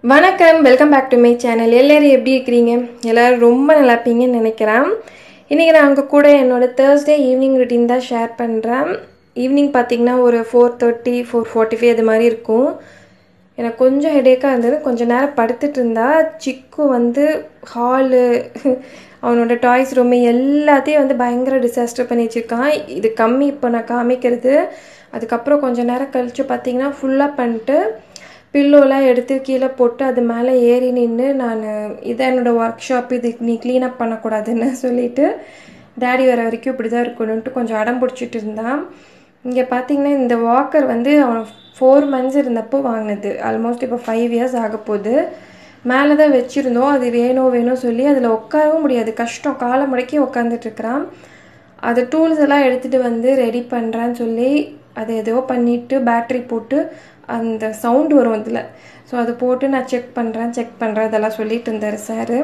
வணக்கம் welcome back to my channel எல்லோரும் எப்படி இருக்கிறீங்க எல்லோரும் ரொம்ப நல்லா இருப்பீங்கன்னு நினைக்கிறேன் இன்றைக்கி நான் உங்கள் கூட என்னோட தேர்ஸ்டே ஈவினிங் ரொட்டீன் தான் ஷேர் பண்ணுறேன் ஈவினிங் பார்த்தீங்கன்னா ஒரு four thirty four forty five அது மாதிரி இருக்கும் எனக்கு கொஞ்சம் ஹெடேக்காக இருந்தது கொஞ்சம் நேரம் படுத்துட்டு இருந்தா சிக்கு வந்து ஹாலு அவனோட டாய்ஸ் ரூம் எல்லாத்தையும் வந்து பயங்கர டிசாஸ்டர் பண்ணி வச்சுருக்கான் இது கம்மி இப்போ நான் காமிக்கிறது அதுக்கப்புறம் கொஞ்சம் நேரம் கழித்து பார்த்தீங்கன்னா ஃபுல்லாக பண்ணிட்டு பில்லோலாம் எடுத்து கீழே போட்டு அது மேலே ஏறி நின்று நான் இதை என்னோடய ஒர்க் ஷாப் இது நீ க்ளீன் அப் பண்ணக்கூடாதுன்னு சொல்லிட்டு டேடி வர வரைக்கும் இப்படி தான் இருக்கணுன்ட்டு கொஞ்சம் அடம் பிடிச்சிட்டு இருந்தான் இங்கே பார்த்தீங்கன்னா இந்த வாக்கர் வந்து அவன் ஃபோர் மந்த்ஸ் இருந்தப்போ வாங்கினது ஆல்மோஸ்ட் இப்போ ஃபைவ் இயர்ஸ் ஆக போகுது மேலே தான் வச்சுருந்தோம் அது வேணும் வேணும் சொல்லி அதில் உட்காரவும் முடியாது கஷ்டம் காலை முடக்கி உட்காந்துட்ருக்குறான் அது டூல்ஸ் எல்லாம் எடுத்துகிட்டு வந்து ரெடி பண்ணுறான்னு சொல்லி அதை ஏதோ பண்ணிவிட்டு பேட்ரி போட்டு அந்த சவுண்டு வரும் இதில் ஸோ அதை போட்டு நான் செக் பண்ணுறேன் செக் பண்ணுறேன் இதெல்லாம் சொல்லிட்டு இருந்தார் சார்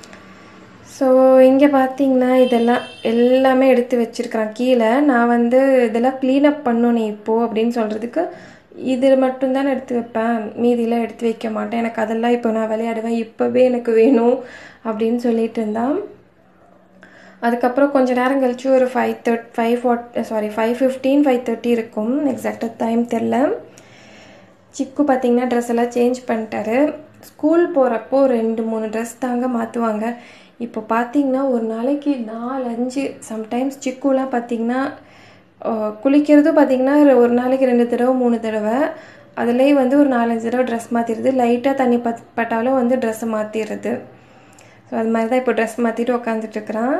ஸோ இங்கே பார்த்தீங்கன்னா இதெல்லாம் எல்லாமே எடுத்து வச்சுருக்கிறேன் கீழே நான் வந்து இதெல்லாம் க்ளீனப் பண்ணணும் இப்போது அப்படின்னு சொல்கிறதுக்கு இது மட்டும்தான் எடுத்து வைப்பேன் மீதியெல்லாம் எடுத்து வைக்க மாட்டேன் எனக்கு அதெல்லாம் இப்போ நான் விளையாடுவேன் இப்போவே எனக்கு வேணும் அப்படின்னு சொல்லிட்டு இருந்தான் அதுக்கப்புறம் கொஞ்ச நேரம் கழிச்சு ஒரு five thirty five forty sorry five fifteen five thirty இருக்கும் எக்ஸாக்டாக டைம் தெரில சிக்கு பார்த்தீங்கன்னா ட்ரெஸ் எல்லாம் சேஞ்ச் பண்ணிட்டாரு ஸ்கூல் போகிறப்போ ரெண்டு மூணு ட்ரெஸ் தாங்க மாற்றுவாங்க இப்போ பார்த்தீங்கன்னா ஒரு நாளைக்கு நாலு அஞ்சு சம்டைம்ஸ் சிக்குலாம் பார்த்தீங்கன்னா குளிக்கிறதும் பார்த்தீங்கன்னா ஒரு நாளைக்கு ரெண்டு தடவை மூணு தடவை அதுலேயே வந்து ஒரு நாலஞ்சு தடவை ட்ரெஸ் மாற்றிடுது லைட்டாக தண்ணி பத் பட்டாலும் வந்து ட்ரெஸ்ஸை மாற்றிடுறது ஸோ அது மாதிரி தான் இப்போ ட்ரெஸ் மாற்றிட்டு உக்காந்துட்ருக்குறான்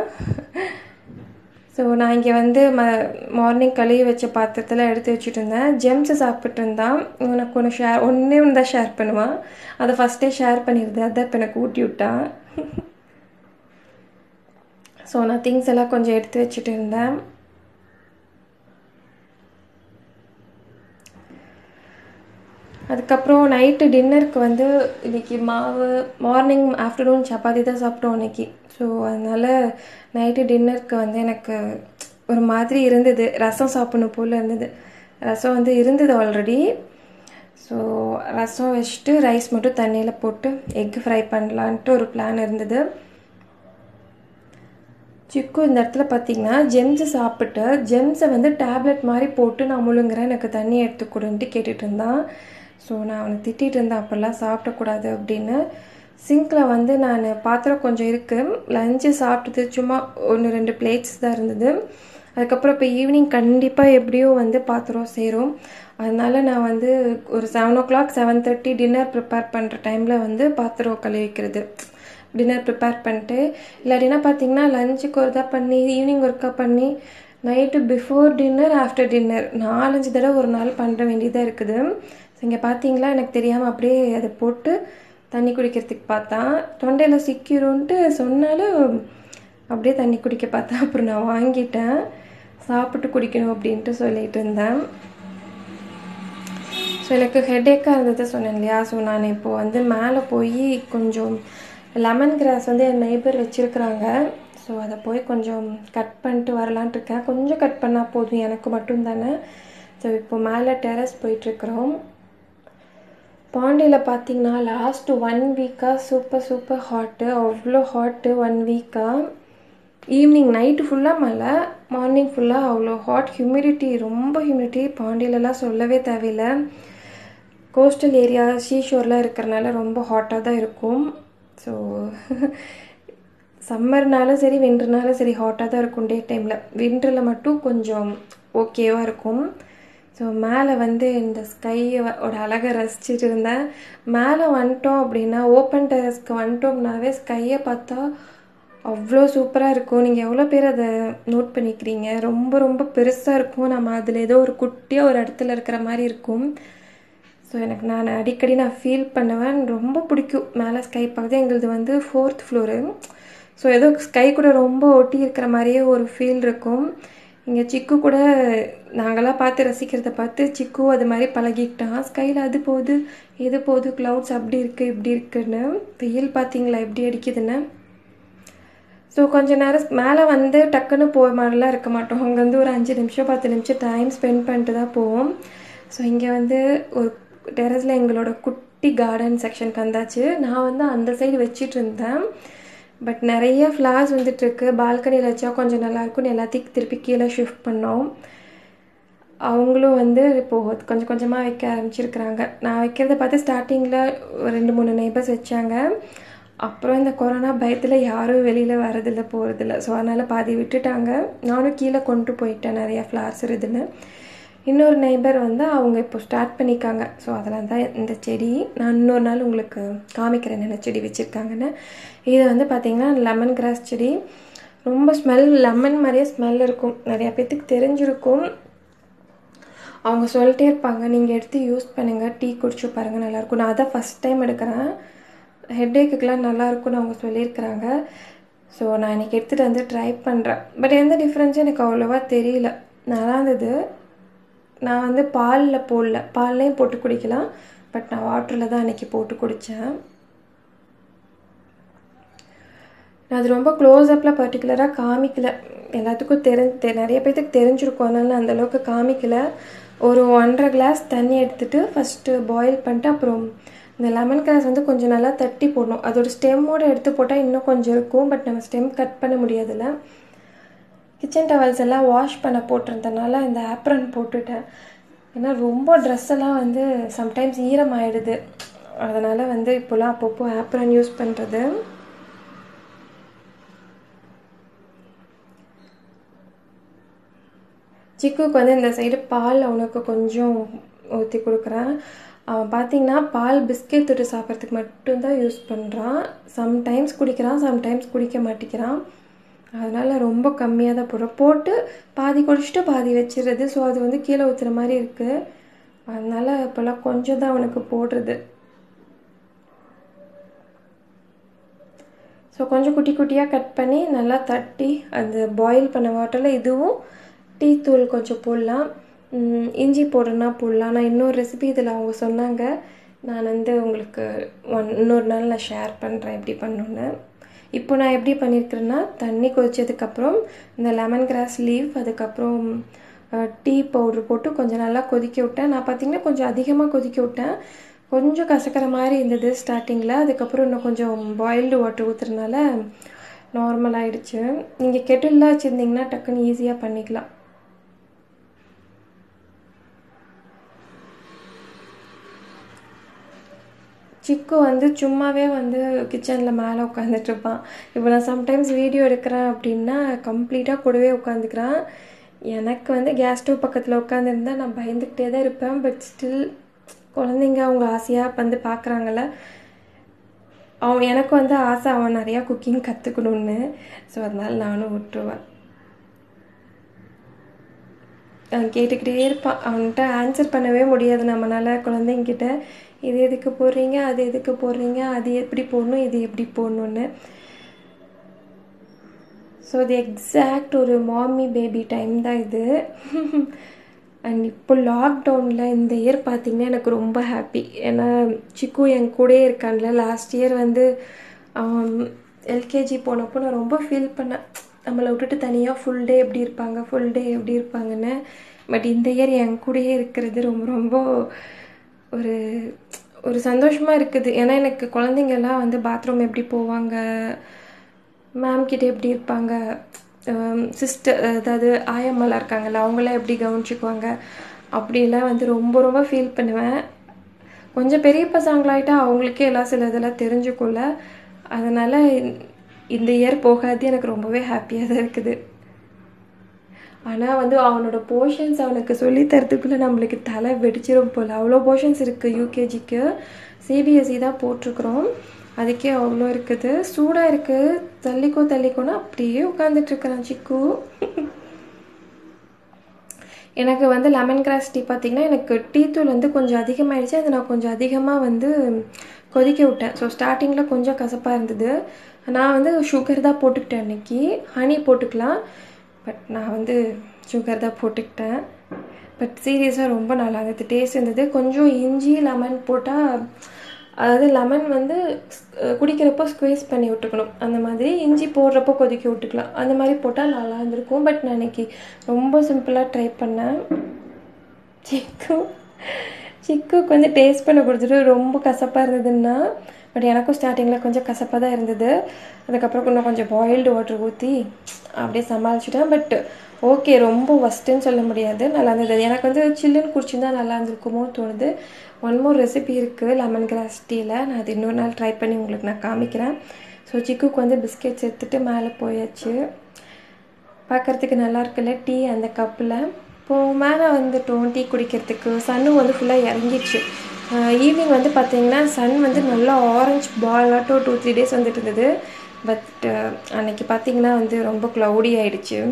ஸோ நான் இங்கே வந்து ம மார்னிங் கழுவி வச்ச பாத்திரத்தில் எடுத்து வச்சுட்டு இருந்தேன் ஜெம்ஸை சாப்பிட்டு இருந்தான் உனக்கு ஒன்று ஷேர் ஒன்றே ஒன்று தான் ஷேர் பண்ணுவான் அதை ஃபஸ்ட்டே ஷேர் பண்ணிடுது அதான் இப்போ எனக்கு ஊட்டி விட்டான் ஸோ நான் திங்ஸ் எல்லாம் கொஞ்சம் எடுத்து வச்சுட்டு இருந்தேன் அதுக்கப்புறம் நைட்டு டின்னருக்கு வந்து இன்றைக்கி மாவு மார்னிங் ஆஃப்டர்நூன் சப்பாத்தி தான் சாப்பிட்டோம் இன்றைக்கி ஸோ அதனால் நைட்டு டின்னருக்கு வந்து எனக்கு ஒரு மாதிரி இருந்தது ரசம் சாப்பிடணும் போல் இருந்தது ரசம் வந்து இருந்தது ஆல்ரெடி ஸோ ரசம் வச்சுட்டு ரைஸ் மட்டும் தண்ணியில் போட்டு எக் ஃப்ரை பண்ணலான்ட்டு ஒரு பிளான் இருந்தது சிக்கு இந்த இடத்துல பார்த்தீங்கன்னா ஜெம்ஸை சாப்பிட்டு ஜெம்ஸை வந்து டேப்லெட் மாதிரி போட்டு நான் முழுங்குறேன் எனக்கு தண்ணி எடுத்து கொடுன்ட்டு கேட்டுட்டு இருந்தான் ஸோ நான் அவனை திட்டிகிட்டு இருந்தேன் அப்போல்லாம் சாப்பிடக்கூடாது அப்படின்னு சிங்கில் வந்து நான் பாத்திரம் கொஞ்சம் இருக்குது லஞ்சு சாப்பிட்டது சும்மா ஒன்று ரெண்டு பிளேட்ஸ் தான் இருந்தது அதுக்கப்புறம் இப்போ ஈவினிங் கண்டிப்பாக எப்படியும் வந்து பாத்திரம் சேரும் அதனால் நான் வந்து ஒரு seven o'clock seven thirty dinner prepare பண்ணுற டைமில் வந்து பாத்திரம் கழுவிக்கிறது டின்னர் ப்ரிப்பேர் பண்ணிட்டு இல்லாட்டினா பார்த்தீங்கன்னா லஞ்சுக்கு ஒருக்கா பண்ணி ஈவினிங் ஒர்க்காக பண்ணி night before dinner after dinner நாலஞ்சு தடவை ஒரு நாள் பண்ணுற வேண்டியதாக இருக்குது ஸோ இங்கே பார்த்தீங்களா எனக்கு தெரியாமல் அப்படியே அதை போட்டு தண்ணி குடிக்கிறதுக்கு பார்த்தான் தொண்டையில் சிக்கிரும்ன்ட்டு சொன்னாலும் அப்படியே தண்ணி குடிக்க பார்த்தேன் அப்புறம் நான் வாங்கிட்டேன் சாப்பிட்டு குடிக்கணும் அப்படின்ட்டு சொல்லிட்டு இருந்தேன் ஸோ எனக்கு ஹெடேக்காக இருந்தது சொன்னேன் இல்லையா ஸோ நான் இப்போது வந்து மேலே போய் கொஞ்சம் லெமன் கிராஸ் வந்து என் நெய்பர் வச்சுருக்குறாங்க ஸோ அதை போய் கொஞ்சம் கட் பண்ணிட்டு வரலான்ட்டு இருக்கேன் கொஞ்சம் கட் பண்ணால் போதும் எனக்கு மட்டும் தானே ஸோ இப்போ மேலே டெரஸ் போயிட்டுருக்குறோம் பாண்டியில் பார்த்தீங்கன்னா லாஸ்ட்டு ஒன் வீக்காக சூப்பர் சூப்பர் ஹாட்டு அவ்வளோ ஹாட்டு ஒன் வீக்காக ஈவினிங் நைட்டு ஃபுல்லாக மழை மார்னிங் ஃபுல்லாக அவ்வளோ ஹாட் ஹியூமிடிட்டி ரொம்ப ஹியூமிடிட்டி பாண்டியிலலாம் சொல்லவே தேவையில்லை கோஸ்டல் ஏரியா ஷீஷோர்லாம் இருக்கிறனால ரொம்ப ஹாட்டாக தான் இருக்கும் ஸோ சம்மர்னாலும் சரி வின்டர்னாலும் சரி ஹாட்டாக தான் இருக்கும் டே டைமில் வின்டரில் மட்டும் கொஞ்சம் ஓகேவாக இருக்கும் ஸோ மேலே வந்து இந்த ஸ்கையோட அழகை ரசிச்சுட்டு இருந்தேன் மேலே வந்துட்டோம் அப்படின்னா ஓப்பன் டெரஸ்க்கு வந்துட்டோம்னாவே ஸ்கையை பார்த்தா அவ்வளோ சூப்பராக இருக்கும் நீங்கள் எவ்வளோ பேர் அதை நோட் பண்ணிக்கிறீங்க ரொம்ப ரொம்ப பெருசாக இருக்கும் நம்ம அதில் ஏதோ ஒரு குட்டியாக ஒரு இடத்துல இருக்கிற மாதிரி இருக்கும் ஸோ எனக்கு நான் அடிக்கடி நான் ஃபீல் பண்ணுவேன் ரொம்ப பிடிக்கும் மேலே ஸ்கை பார்க்குறது எங்களுது வந்து ஃபோர்த் ஃப்ளோரு ஸோ ஏதோ ஸ்கை கூட ரொம்ப ஒட்டி இருக்கிற மாதிரியே ஒரு ஃபீல் இருக்கும் இங்கே சிக்கு கூட நாங்களாம் பார்த்து ரசிக்கிறத பார்த்து சிக்கு அது மாதிரி பழகிக்கிட்டான் ஸ்கையில் அது போகுது இது போகுது க்ளவுட்ஸ் அப்படி இருக்குது இப்படி இருக்குன்னு வெயில் பார்த்தீங்களா எப்படி அடிக்குதுன்னு ஸோ கொஞ்ச நேரம் மேலே வந்து டக்குன்னு போகிற மாதிரிலாம் இருக்க மாட்டோம் அங்கேருந்து ஒரு அஞ்சு நிமிஷம் பத்து நிமிஷம் டைம் ஸ்பெண்ட் பண்ணிட்டு தான் போவோம் ஸோ இங்கே வந்து ஒரு டெரஸில் எங்களோட குட்டி குட்டி கார்டன் செக்ஷனுக்கு வந்தாச்சு நான் வந்து அந்த சைடு வச்சிட்டு இருந்தேன் பட் நிறைய ஃப்ளார்ஸ் வந்துட்டுருக்கு பால்கனியில் வச்சா கொஞ்சம் நல்லாயிருக்கும்னு எல்லாத்தையும் திருப்பி கீழே ஷிஃப்ட் பண்ணோம் அவங்களும் வந்து இப்போது கொஞ்சம் கொஞ்சமாக வைக்க ஆரம்பிச்சிருக்கிறாங்க நான் வைக்கிறத பார்த்து ஸ்டார்டிங்கில் ரெண்டு மூணு நெய்பர்ஸ் வச்சாங்க அப்புறம் இந்த கொரோனா பயத்தில் யாரும் வெளியில் வரதில்ல போகிறதில்ல ஸோ அதனால் பாதி விட்டுட்டாங்க நானும் கீழே கொண்டு போயிட்டேன் நிறையா ஃப்ளார்ஸ் இருக்குதுன்னு இன்னொரு நெய்பர் வந்து அவங்க இப்போ ஸ்டார்ட் பண்ணியிருக்காங்க ஸோ அதெல்லாம் தான் இந்த செடி நான் இன்னொரு நாள் உங்களுக்கு காமிக்கிறேன் என்ன செடி வச்சுருக்காங்கன்னு இது வந்து பார்த்திங்கன்னா லெமன் கிராஸ் செடி ரொம்ப ஸ்மெல் லெமன் மாதிரியே ஸ்மெல் இருக்கும் நிறையா பேர்த்துக்கு தெரிஞ்சிருக்கும் அவங்க சொல்லிட்டே இருப்பாங்க நீங்கள் எடுத்து யூஸ் பண்ணுங்கள் டீ குடிச்சு பாருங்கள் நல்லாயிருக்கும் நான் அதான் ஃபஸ்ட் டைம் எடுக்கிறேன் ஹெட்டேக்குக்கெலாம் நல்லாயிருக்கும்னு அவங்க சொல்லியிருக்கிறாங்க ஸோ நான் இன்றைக்கி எடுத்துகிட்டு வந்து ட்ரை பண்ணுறேன் பட் எந்த டிஃப்ரென்ஸும் எனக்கு அவ்வளோவா தெரியல நல்லா இருந்தது நான் வந்து பாலில் போடல பால்லையும் போட்டு குடிக்கலாம் பட் நான் வாட்டரில் தான் அன்றைக்கி போட்டு குடித்தேன் நான் அது ரொம்ப க்ளோஸ்அப்பில் பர்டிகுலராக காமிக்கல எல்லாத்துக்கும் தெரி நிறைய பேர்த்துக்கு தெரிஞ்சிருக்கும் அதனால நான் அந்தளவுக்கு காமிக்கல ஒரு ஒன்றரை கிளாஸ் தண்ணி எடுத்துகிட்டு ஃபஸ்ட்டு பாயில் பண்ணிட்டு அப்புறம் இந்த லெமன் கிராஸ் வந்து கொஞ்சம் நல்லா தட்டி போடணும் அதோட ஸ்டெம்மோடு எடுத்து போட்டால் இன்னும் கொஞ்சம் இருக்கும் பட் நம்ம ஸ்டெம் கட் பண்ண முடியாதுல்ல கிச்சன் டவல்ஸ் எல்லாம் வாஷ் பண்ண போட்டிருந்தனால இந்த ஆப்ரன் போட்டுட்டேன் ஏன்னா ரொம்ப ட்ரெஸ் எல்லாம் வந்து சம்டைம்ஸ் ஈரம் ஆகிடுது அதனால் வந்து இப்போலாம் அப்பப்போ ஆப்ரன் யூஸ் பண்ணுறது சிக்குக்கு வந்து இந்த சைடு பால் அவனுக்கு கொஞ்சம் ஊற்றி கொடுக்குறேன் அவன் பார்த்தீங்கன்னா பால் பிஸ்கெட் தொட்டு சாப்பிட்றதுக்கு மட்டும்தான் யூஸ் பண்ணுறான் சம்டைம்ஸ் குடிக்கிறான் சம்டைம்ஸ் குடிக்க மாட்டேங்கிறான் அதனால் ரொம்ப கம்மியாக தான் போடுறோம் போட்டு பாதி குடிச்சிட்டு பாதி வச்சிடுறது ஸோ அது வந்து கீழே ஊற்றுற மாதிரி இருக்குது அதனால் இப்போல்லாம் கொஞ்சம் தான் அவனுக்கு போடுறது ஸோ கொஞ்சம் குட்டி குட்டியாக கட் பண்ணி நல்லா தட்டி அந்த பாயில் பண்ண வாட்டரில் இதுவும் டீ தூள் கொஞ்சம் போடலாம் இஞ்சி போடுறேன்னா போடலாம் நான் இன்னொரு ரெசிபி இதில் அவங்க சொன்னாங்க நான் வந்து உங்களுக்கு ஒன் இன்னொரு நாள் நான் ஷேர் பண்ணுறேன் எப்படி பண்ணணுன்னு இப்போ நான் எப்படி பண்ணியிருக்கிறேன்னா தண்ணி கொதிச்சதுக்கப்புறம் இந்த லெமன் கிராஸ் லீவ் அதுக்கப்புறம் டீ பவுட்ரு போட்டு கொஞ்சம் நல்லா கொதிக்க விட்டேன் நான் பார்த்திங்கன்னா கொஞ்சம் அதிகமாக கொதிக்க விட்டேன் கொஞ்சம் கசக்கிற மாதிரி இருந்தது ஸ்டார்டிங்கில் அதுக்கப்புறம் இன்னும் கொஞ்சம் பாயில்டு வாட்டர் ஊற்றுறதுனால நார்மல் ஆகிடுச்சு நீங்கள் கெட்டில்லாம் வச்சுருந்தீங்கன்னா டக்குன்னு ஈஸியாக பண்ணிக்கலாம் சிக்கு வந்து சும்மாவே வந்து கிச்சனில் மேலே உட்காந்துட்ருப்பான் இப்போ நான் சம்டைம்ஸ் வீடியோ எடுக்கிறேன் அப்படின்னா கம்ப்ளீட்டாக கூடவே உட்காந்துக்கிறான் எனக்கு வந்து கேஸ் ஸ்டவ் பக்கத்தில் உட்காந்துருந்தா நான் பயந்துக்கிட்டே தான் இருப்பேன் பட் ஸ்டில் குழந்தைங்க அவங்க ஆசையாக வந்து பார்க்குறாங்கல்ல அவன் எனக்கு வந்து ஆசை அவன் நிறையா குக்கிங் கற்றுக்கணுன்னு ஸோ அதனால் நானும் விட்டுருவேன் அவன் கேட்டுக்கிட்டே இருப்பான் அவன்கிட்ட ஆன்சர் பண்ணவே முடியாது நம்மளால் குழந்தைங்கிட்ட இது எதுக்கு போடுறீங்க அது எதுக்கு போடுறீங்க அது எப்படி போடணும் இது எப்படி போடணுன்னு ஸோ இது எக்ஸாக்ட் ஒரு மாமி பேபி டைம் தான் இது அண்ட் இப்போ லாக்டவுனில் இந்த இயர் பார்த்திங்கன்னா எனக்கு ரொம்ப ஹாப்பி ஏன்னா சிக்கு என் கூடயே இருக்கான்ல லாஸ்ட் இயர் வந்து அவன் எல்கேஜி போனப்போ நான் ரொம்ப ஃபீல் பண்ணேன் நம்மளை விட்டுட்டு தனியாக ஃபுல் டே எப்படி இருப்பாங்க ஃபுல் டே எப்படி இருப்பாங்கன்னு பட் இந்த இயர் என் கூடயே இருக்கிறது ரொம்ப ரொம்ப ஒரு ஒரு சந்தோஷமாக இருக்குது ஏன்னா எனக்கு குழந்தைங்கள்லாம் வந்து பாத்ரூம் எப்படி போவாங்க மேம் கிட்ட எப்படி இருப்பாங்க சிஸ்டர் அதாவது ஆயம்மாலாம் இருக்காங்கல்ல அவங்களாம் எப்படி கவனிச்சுக்குவாங்க அப்படிலாம் வந்து ரொம்ப ரொம்ப ஃபீல் பண்ணுவேன் கொஞ்சம் பெரிய பசங்களாயிட்டா அவங்களுக்கே எல்லாம் சில இதெல்லாம் தெரிஞ்சுக்கும்ல அதனால் இந்த இயர் போகாது எனக்கு ரொம்பவே ஹாப்பியாக தான் இருக்குது ஆனால் வந்து அவனோட போர்ஷன்ஸ் அவனுக்கு சொல்லி தரத்துக்குள்ளே நம்மளுக்கு தலை வெடிச்சிரும் போல் அவ்வளோ போர்ஷன்ஸ் இருக்குது யூகேஜிக்கு சிபிஎஸ்சி தான் போட்டிருக்குறோம் அதுக்கே அவ்வளோ இருக்குது சூடாக இருக்குது தள்ளிக்கோ தள்ளிக்கோன்னா அப்படியே உட்காந்துட்ருக்குறான் சிக்கு எனக்கு வந்து லெமன் கிராஸ் டீ பார்த்திங்கன்னா எனக்கு டீ தூள் வந்து கொஞ்சம் அதிகமாகிடுச்சு அதை நான் கொஞ்சம் அதிகமாக வந்து கொதிக்க விட்டேன் ஸோ ஸ்டார்டிங்கில் கொஞ்சம் கசப்பாக இருந்தது நான் வந்து சுகர் தான் போட்டுக்கிட்டேன் அன்றைக்கி ஹனி போட்டுக்கலாம் பட் நான் வந்து சுகர் தான் போட்டுக்கிட்டேன் பட் சீரியஸாக ரொம்ப நல்லா இருந்தது டேஸ்ட் இருந்தது கொஞ்சம் இஞ்சி லெமன் போட்டால் அதாவது லெமன் வந்து குடிக்கிறப்போ ஸ்குவீஸ் பண்ணி விட்டுக்கணும் அந்த மாதிரி இஞ்சி போடுறப்போ கொதிக்க விட்டுக்கலாம் அந்த மாதிரி போட்டால் நல்லா இருந்திருக்கும் பட் நான் இன்னைக்கு ரொம்ப சிம்பிளாக ட்ரை பண்ணேன் சிக்கு சிக்குக்கு வந்து டேஸ்ட் பண்ண கொடுத்துட்டு ரொம்ப கசப்பாக இருந்ததுன்னா பட் எனக்கும் ஸ்டார்டிங்கில் கொஞ்சம் கசப்பாக தான் இருந்தது அதுக்கப்புறம் இன்னும் கொஞ்சம் பாயில்டு வாட்டர் ஊற்றி அப்படியே சமாளிச்சிட்டேன் பட் ஓகே ரொம்ப ஒஸ்ட்டுன்னு சொல்ல முடியாது நல்லா இருந்தது எனக்கு வந்து சில்லுன்னு குடிச்சிருந்தா நல்லா இருந்திருக்குமோ தோணுது ஒன் மோர் ரெசிபி இருக்குது லெமன் கிராஸ் டீயில் நான் அது இன்னொரு நாள் ட்ரை பண்ணி உங்களுக்கு நான் காமிக்கிறேன் ஸோ சிக்குக்கு வந்து பிஸ்கெட்ஸ் எடுத்துகிட்டு மேலே போயாச்சு பார்க்குறதுக்கு நல்லா இருக்குல்ல டீ அந்த கப்பில் இப்போது மேலே வந்துட்டோம் டீ குடிக்கிறதுக்கு சன்னும் வந்து ஃபுல்லாக இறங்கிடுச்சு ஈவினிங் வந்து பார்த்தீங்கன்னா சன் வந்து நல்லா ஆரஞ்ச் பாலாட்டும் டூ த்ரீ டேஸ் வந்துட்டு இருந்தது பட் அன்னைக்கு பார்த்தீங்கன்னா வந்து ரொம்ப க்ளவுடி ஆயிடுச்சு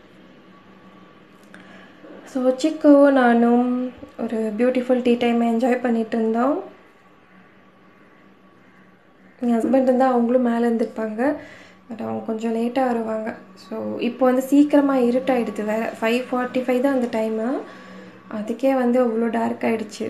ஸோ சிக்கு நானும் ஒரு பியூட்டிஃபுல் டீ டைம் என்ஜாய் பண்ணிட்டு இருந்தோம் என் ஹஸ்பண்ட் இருந்தால் அவங்களும் மேலே இருந்திருப்பாங்க பட் அவங்க கொஞ்சம் லேட்டாக வருவாங்க ஸோ இப்போ வந்து சீக்கிரமாக இருட்டாயிடுது வேறு ஃபைவ் ஃபார்ட்டி ஃபைவ் தான் அந்த டைமு அதுக்கே வந்து அவ்வளோ டார்க் ஆகிடுச்சு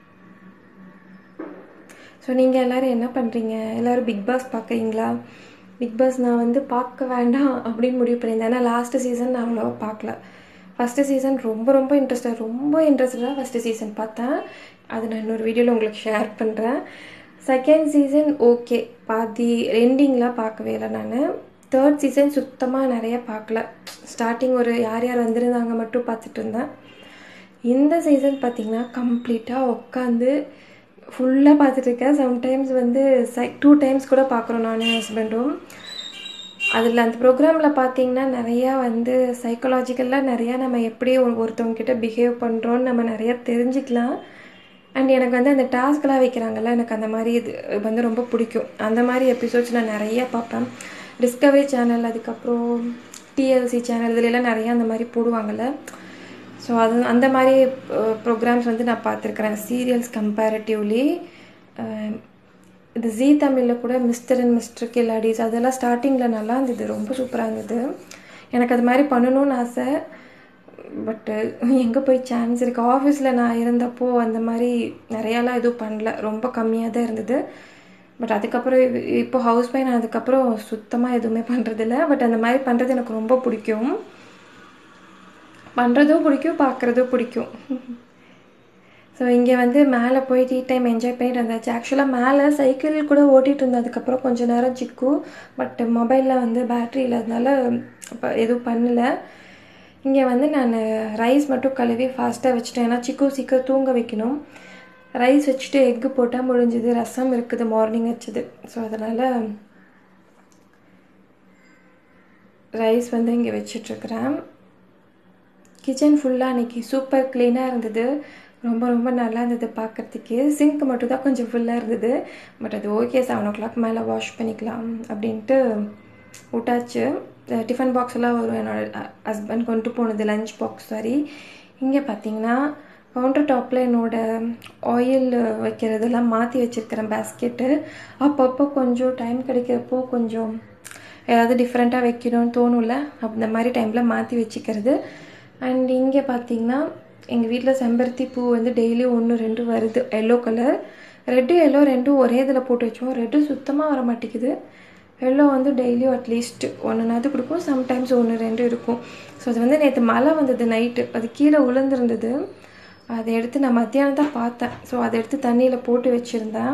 ஸோ நீங்கள் எல்லோரும் என்ன பண்ணுறீங்க எல்லோரும் பிக் பாஸ் பார்க்குறீங்களா பிக் பாஸ் நான் வந்து பார்க்க வேண்டாம் அப்படின்னு முடிவு பண்ணியிருந்தேன் ஏன்னா லாஸ்ட்டு சீசன் நான் அவ்வளோவா பார்க்கல ஃபஸ்ட்டு சீசன் ரொம்ப ரொம்ப இன்ட்ரெஸ்டாக ரொம்ப இன்ட்ரெஸ்டடாக ஃபஸ்ட்டு சீசன் பார்த்தேன் அது நான் இன்னொரு வீடியோவில் உங்களுக்கு ஷேர் பண்ணுறேன் செகண்ட் சீசன் ஓகே பாதி எண்டிங்லாம் பார்க்கவே இல்லை நான் தேர்ட் சீசன் சுத்தமாக நிறைய பார்க்கல ஸ்டார்டிங் ஒரு யார் யார் வந்திருந்தாங்க மட்டும் பார்த்துட்டு இருந்தேன் இந்த சீசன் பார்த்திங்கன்னா கம்ப்ளீட்டாக உட்காந்து ஃபுல்லாக பார்த்துட்ருக்கேன் சம்டைம்ஸ் வந்து சை டூ டைம்ஸ் கூட பார்க்குறோம் நானும் ஹஸ்பண்டும் அதில் அந்த ப்ரோக்ராமில் பார்த்தீங்கன்னா நிறையா வந்து சைக்கலாஜிக்கலாக நிறையா நம்ம எப்படி ஒருத்தவங்கக்கிட்ட பிஹேவ் பண்ணுறோன்னு நம்ம நிறையா தெரிஞ்சுக்கலாம் அண்ட் எனக்கு வந்து அந்த டாஸ்க்கெலாம் வைக்கிறாங்கல்ல எனக்கு அந்த மாதிரி இது வந்து ரொம்ப பிடிக்கும் அந்த மாதிரி எபிசோட்ஸ் நான் நிறையா பார்ப்பேன் டிஸ்கவரி சேனல் அதுக்கப்புறம் டிஎல்சி சேனல் இதுலலாம் நிறையா அந்த மாதிரி போடுவாங்கள்ல ஸோ அது அந்த மாதிரி ப்ரோக்ராம்ஸ் வந்து நான் பார்த்துருக்குறேன் சீரியல்ஸ் கம்பேரிட்டிவ்லி இது ஜீ தமிழில் கூட மிஸ்டர் அண்ட் மிஸ்டர் கில்லாடிஸ் அதெல்லாம் ஸ்டார்டிங்கில் நல்லா இருந்தது ரொம்ப சூப்பராக இருந்தது எனக்கு அது மாதிரி பண்ணணும்னு ஆசை பட்டு எங்கே போய் சான்ஸ் இருக்குது ஆஃபீஸில் நான் இருந்தப்போ அந்த மாதிரி நிறையாலாம் எதுவும் பண்ணல ரொம்ப கம்மியாக தான் இருந்தது பட் அதுக்கப்புறம் இப்போ ஹவுஸ் பையன் அதுக்கப்புறம் சுத்தமாக எதுவுமே பண்ணுறதில்ல பட் அந்த மாதிரி பண்ணுறது எனக்கு ரொம்ப பிடிக்கும் பண்ணுறதும் பிடிக்கும் பார்க்குறதும் பிடிக்கும் ஸோ இங்கே வந்து மேலே போய் டீ டைம் என்ஜாய் பண்ணிட்டு வந்தாச்சு ஆக்சுவலாக மேலே சைக்கிள் கூட ஓட்டிகிட்டு இருந்தேன் அதுக்கப்புறம் கொஞ்சம் நேரம் சிக்கும் பட் மொபைலில் வந்து பேட்ரி இல்லாதனால இப்போ எதுவும் பண்ணலை இங்கே வந்து நான் ரைஸ் மட்டும் கழுவி ஃபாஸ்ட்டாக வச்சுட்டேன் ஏன்னா சிக்கு சீக்கிரம் தூங்க வைக்கணும் ரைஸ் வச்சுட்டு எக்கு போட்டால் முடிஞ்சுது ரசம் இருக்குது மார்னிங் வச்சது ஸோ அதனால் ரைஸ் வந்து இங்கே வச்சிட்ருக்குறேன் கிச்சன் ஃபுல்லாக அன்றைக்கி சூப்பர் க்ளீனாக இருந்தது ரொம்ப ரொம்ப நல்லா இருந்தது பார்க்குறதுக்கு சிங்க் மட்டும் தான் கொஞ்சம் ஃபுல்லாக இருந்தது பட் அது ஓகே செவன் ஓ கிளாக் மேலே வாஷ் பண்ணிக்கலாம் அப்படின்ட்டு விட்டாச்சு டிஃபன் பாக்ஸ் எல்லாம் வரும் என்னோடய ஹஸ்பண்ட் கொண்டு போனது லஞ்ச் பாக்ஸ் சாரி இங்கே பார்த்தீங்கன்னா கவுண்டர் டாப்பில் என்னோடய ஆயில் வைக்கிறதெல்லாம் மாற்றி வச்சுருக்கிறேன் பேஸ்கெட்டு அப்பப்போ கொஞ்சம் டைம் கிடைக்கிறப்போ கொஞ்சம் ஏதாவது டிஃப்ரெண்ட்டாக வைக்கணும்னு தோணும்ல அந்த மாதிரி டைமில் மாற்றி வச்சுக்கிறது அண்ட் இங்கே பார்த்தீங்கன்னா எங்கள் வீட்டில் செம்பருத்தி பூ வந்து டெய்லி ஒன்று ரெண்டு வருது எல்லோ கலர் ரெட்டு எல்லோ ரெண்டும் ஒரே இதில் போட்டு வச்சோம் ரெட்டு சுத்தமாக வர மாட்டேங்குது எல்லோ வந்து டெய்லியும் அட்லீஸ்ட் ஒன்றுனாவது கொடுக்கும் சம்டைம்ஸ் ஒன்று ரெண்டு இருக்கும் ஸோ அது வந்து நேற்று மழை வந்தது நைட்டு அது கீழே விழுந்துருந்தது அதை எடுத்து நான் மத்தியானம் தான் பார்த்தேன் ஸோ அதை எடுத்து தண்ணியில் போட்டு வச்சுருந்தேன்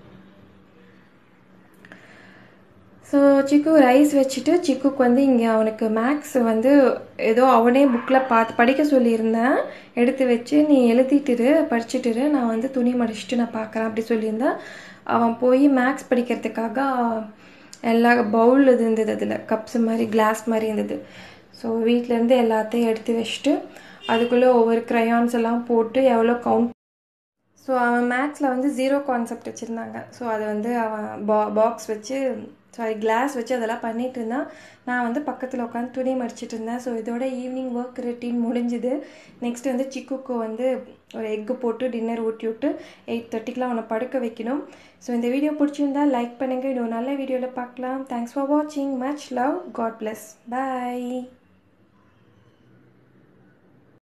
ஸோ சிக்கு ரைஸ் வச்சுட்டு சிக்குக்கு வந்து இங்கே அவனுக்கு மேக்ஸ் வந்து ஏதோ அவனே புக்கில் பார்த்து படிக்க சொல்லியிருந்தேன் எடுத்து வச்சு நீ எழுதிட்டுரு படிச்சுட்டுரு நான் வந்து துணி மடிச்சுட்டு நான் பார்க்குறேன் அப்படி சொல்லியிருந்தேன் அவன் போய் மேக்ஸ் படிக்கிறதுக்காக எல்லா பவுல் இது இருந்தது அதில் கப்ஸ் மாதிரி கிளாஸ் மாதிரி இருந்தது ஸோ வீட்டிலேருந்து எல்லாத்தையும் எடுத்து வச்சுட்டு அதுக்குள்ளே ஒவ்வொரு க்ரையான்ஸ் எல்லாம் போட்டு எவ்வளோ கவுண்ட் ஸோ அவன் மேக்ஸில் வந்து ஜீரோ கான்செப்ட் வச்சுருந்தாங்க ஸோ அது வந்து அவன் பா பாக்ஸ் வச்சு சாரி கிளாஸ் வச்சு அதெல்லாம் பண்ணிகிட்டு இருந்தான் நான் வந்து பக்கத்தில் உட்காந்து துணி மடிச்சிட்டு இருந்தேன் ஸோ இதோட ஈவினிங் ஒர்க் ரொட்டீன் முடிஞ்சுது நெக்ஸ்ட் வந்து சிக்குக்கு வந்து ஒரு எக்கு போட்டு டின்னர் ஊட்டி விட்டு எயிட் தேர்ட்டிக்கெலாம் அவனை படுக்க வைக்கணும் ஸோ இந்த வீடியோ பிடிச்சிருந்தா லைக் பண்ணுங்கள் இன்னொரு நல்ல வீடியோவில் பார்க்கலாம் தேங்க்ஸ் ஃபார் வாட்சிங் மச் லவ் காட் பிளஸ் பாய்